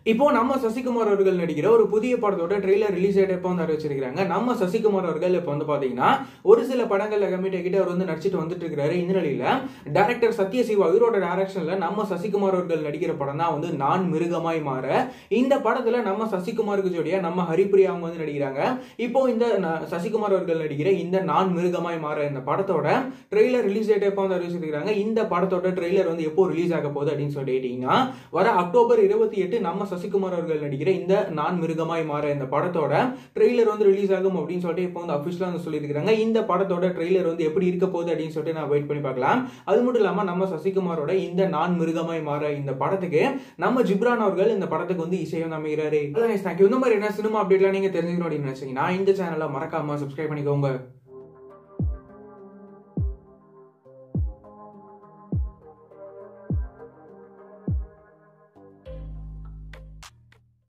இப்போ நம்ம சசிகுமார் அவர்கள் நடிக்கிற ஒரு புதிய படத்தோட ட்ரெய்லர் ரிலீஸ் ஆகிட்டு இப்போ வந்து அறிவிச்சிருக்காங்க நம்ம சசிகுமார் அவர்கள் இப்போ வந்து பாத்தீங்கன்னா ஒரு சில படங்கள்ல கமிட் ஆகிட்டு அவர் வந்து நடிச்சிட்டு வந்துட்டு இருக்காரு இந்த நிலையில டேரக்டர் சத்யசிவா இவரோட டைரக்ஷன்ல நம்ம சசிகுமார் அவர்கள் நடிக்கிற படம் தான் வந்து நான் மிருகமாய் மாற இந்த படத்துல நம்ம சசிகுமாருக்கு ஜோடியா நம்ம ஹரிப்பிரியா அவங்க வந்து நடிக்கிறாங்க இப்போ இந்த ந- சசிகுமார் அவர்கள் நடிக்கிற இந்த நான் மிருகமாய் மாற இந்த படத்தோட ட்ரெய்லர் ரிலீஸ் டேட் எப்போ வந்து அறிவிச்சிருக்காங்க இந்த படத்தோட ட்ரெய்லர் வந்து எப்போ ரிலீஸ் ஆக போகுது அப்படின்னு சொல்லிட்டீங்கன்னா வர அக்டோபர் இருபத்தி எட்டு நம்ம சசிகுமார் அவர்கள் நடிக்கிற இந்த நான் மிருகமாய் மாற இந்த படத்தோட ட்ரெய்லர் வந்து ரிலீஸ் ஆகும் அப்படின்னு சொல்லிட்டு இப்போ வந்து அஃபிஷியலாக வந்து சொல்லியிருக்காங்க இந்த படத்தோட ட்ரெய்லர் வந்து எப்படி இருக்க போகுது அப்படின்னு சொல்லிட்டு நான் வெயிட் பண்ணி பார்க்கலாம் அது மட்டும் இல்லாம நம்ம சசிகுமாரோட இந்த நான் மிருகமாய் மாற இந்த படத்துக்கு நம்ம ஜிப்ரான் அவர்கள் இந்த படத்துக்கு வந்து இசையும் அமைகிறாரு தேங்க்யூ இந்த மாதிரி என்ன சினிமா அப்டேட்லாம் நீங்க தெரிஞ்சுக்கணும் அப்படின்னு நினைச்சீங்கன்னா இந்த சேனலை மறக்காம சப்ஸ்கிரைப் பண்ணிக்கோங்க